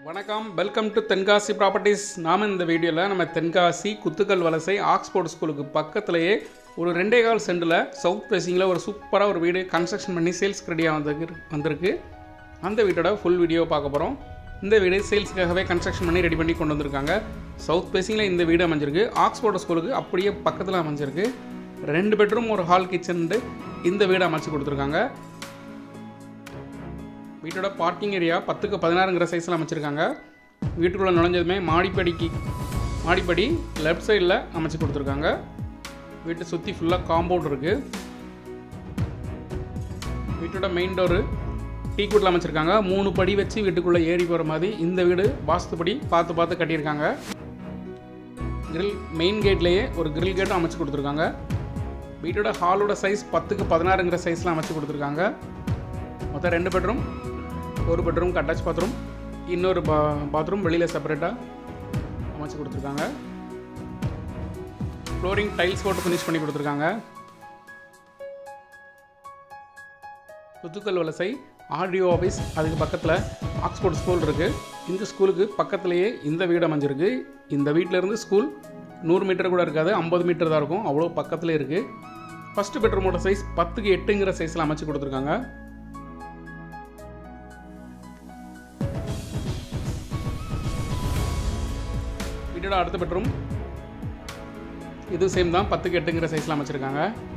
வணக்கம் welcome to Tenkasi properties நாம் இந்த வீடியோவில் நம்ம தென்காசி குத்துக்கல் வலசை ஆக்ஸ்போர்ட் ஸ்கூலுக்கு பக்கத்துலேயே ஒரு ரெண்டே கால் சென்டில் சவுத் ஃபேசிங்கில் ஒரு சூப்பராக ஒரு வீடு கன்ஸ்ட்ரக்ஷன் பண்ணி சேல்ஸ் ரெடியாக வந்திருக்கு வந்திருக்கு அந்த வீட்டோட ஃபுல் வீடியோ பார்க்க போகிறோம் இந்த வீடு சேல்ஸுக்காகவே கன்ஸ்ட்ரக்ஷன் பண்ணி ரெடி பண்ணி கொண்டு வந்திருக்காங்க சவுத் ஃபேசிங்கில் இந்த வீடு அமைஞ்சிருக்கு ஆக்ஸ்போர்ட் ஸ்கூலுக்கு அப்படியே பக்கத்தில் அமைஞ்சிருக்கு ரெண்டு பெட்ரூம் ஒரு ஹால் கிச்சன் இந்த வீடு அமைச்சு கொடுத்துருக்காங்க வீட்டோட பார்க்கிங் ஏரியா பத்துக்கு பதினாறுங்கிற சைஸில் அமைச்சிருக்காங்க வீட்டுக்குள்ளே நுழைஞ்சதுமே மாடிப்படிக்கு மாடிப்படி லெஃப்ட் சைடில் அமைச்சு கொடுத்துருக்காங்க வீட்டை சுற்றி ஃபுல்லாக காம்பவுண்ட் இருக்குது வீட்டோட மெயின் டோரு டீ கூட்டில் அமைச்சிருக்காங்க மூணு படி வச்சு வீட்டுக்குள்ளே ஏறி போகிற மாதிரி இந்த வீடு வாஸ்துப்படி பார்த்து பார்த்து கட்டியிருக்காங்க கிரில் மெயின் கேட்லேயே ஒரு கிரில் கேட்டும் அமைச்சு கொடுத்துருக்காங்க வீட்டோட ஹாலோட சைஸ் பத்துக்கு பதினாறுங்கிற சைஸில் அமைச்சு கொடுத்துருக்காங்க மொத்தம் ரெண்டு பெட்ரூம் ஒரு பெட்ரூம் அட்டாச் பாத்ரூம் இன்னொரு பா பாத்ரூம் வெளியில் செப்பரேட்டாக அமைச்சு கொடுத்துருக்காங்க ஃப்ளோரிங் டைல்ஸ் போட்டு ஃபினிஷ் பண்ணி கொடுத்துருக்காங்க புத்துக்கல் வலசை ஆர்டிஓ ஆஃபீஸ் அதுக்கு பக்கத்தில் ஆக்ஸ்போர்ட் ஸ்கூல் இருக்குது இந்த ஸ்கூலுக்கு பக்கத்துலேயே இந்த வீடு அமைஞ்சிருக்கு இந்த வீட்டிலேருந்து ஸ்கூல் நூறு மீட்டர் கூட இருக்காது ஐம்பது மீட்டர் தான் இருக்கும் அவ்வளோ பக்கத்தில் இருக்குது ஃபஸ்ட்டு பெட்ரூமோட சைஸ் பத்துக்கு எட்டுங்கிற சைஸில் அமைச்சு கொடுத்துருக்காங்க வீட்டோட அடுத்த பெட்ரூம் இது சேம் தான் பத்துக்கு எட்டுங்கிற சைஸில் அமைச்சிருக்காங்க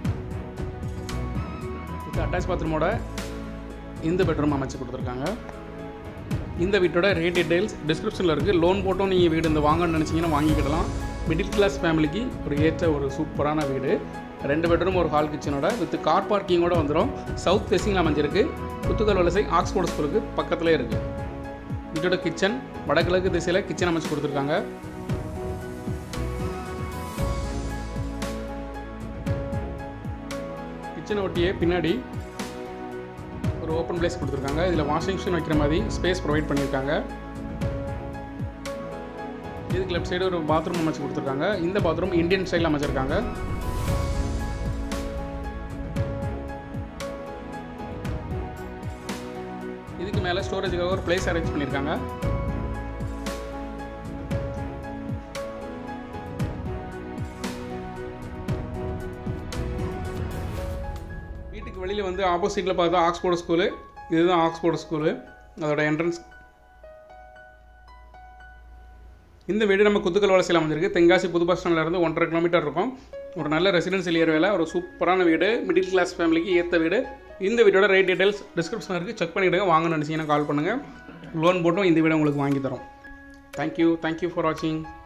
இது அட்டாச் பாத்ரூமோட இந்த பெட்ரூம் அமைச்சு கொடுத்துருக்காங்க இந்த வீட்டோட ரேட் டீடைல்ஸ் டிஸ்கிரிப்ஷனில் இருக்குது லோன் போட்டும் நீங்கள் வீடு இந்த வாங்கன்னு நினச்சிங்கன்னா வாங்கிக்கிடலாம் மிடில் கிளாஸ் ஃபேமிலிக்கு ஒரு ஏற்ற ஒரு சூப்பரான வீடு ரெண்டு பெட்ரூம் ஒரு ஹால் கிச்சனோட வித் கார் பார்க்கிங்கோட வந்துடும் சவுத் ஃபேஸிங்கில் அமைஞ்சிருக்கு புத்துக்கல் வலசை ஆக்ஸ்போர்ட் ஸ்கூலுக்கு பக்கத்துலேயே இருக்குது வீட்டோட கிச்சன் வடகிழக்கு திசையில் கிச்சன் அமைச்சு கொடுத்துருக்காங்க கிச்சனை ஒட்டியே பின்னாடி ஒரு ஓப்பன் பிளேஸ் கொடுத்துருக்காங்க இதில் வாஷிங் மிஷின் வைக்கிற மாதிரி ஸ்பேஸ் ப்ரொவைட் பண்ணியிருக்காங்க இதுக்கு லெஃப்ட் சைடு ஒரு பாத்ரூம் அமைச்சு கொடுத்துருக்காங்க இந்த பாத்ரூம் இந்தியன் ஸ்டைலில் அமைச்சிருக்காங்க இதுக்கு மேலே ஸ்டோரேஜுக்காக ஒரு பிளேஸ் அரேஞ்ச் பண்ணியிருக்காங்க வீட்டுக்கு வெளியில் வந்து ஆப்போசிட்டில் பார்த்தா ஆக்ஸ்போர்ட் ஸ்கூலு இதுதான் ஆக்ஸ்போர்ட் ஸ்கூலு அதோட என்ட்ரன்ஸ் இந்த வீடு நம்ம குத்துக்கல் வளர்ச்சியில் அமைஞ்சிருக்கு தென்காசி புது பஸ் ஸ்டாண்ட்லேருந்து ஒன்றரை கிலோமீட்டர் இருக்கும் ஒரு நல்ல ரெசிடென்சியல் ஏரியாவில் ஒரு சூப்பரான வீடு மிடில் கிளாஸ் ஃபேமிலிக்கு ஏற்ற வீடு இந்த வீடோட ரேட் டீடைல்ஸ் டிஸ்கிரிப்ஷன் இருக்குது செக் பண்ணிவிடுங்க வாங்க நினச்சிங்கன்னா கால் பண்ணுங்கள் லோன் போட்டும் இந்த வீடை உங்களுக்கு வாங்கி தரோம் தேங்க்யூ தேங்க்யூ ஃபார் வாட்சிங்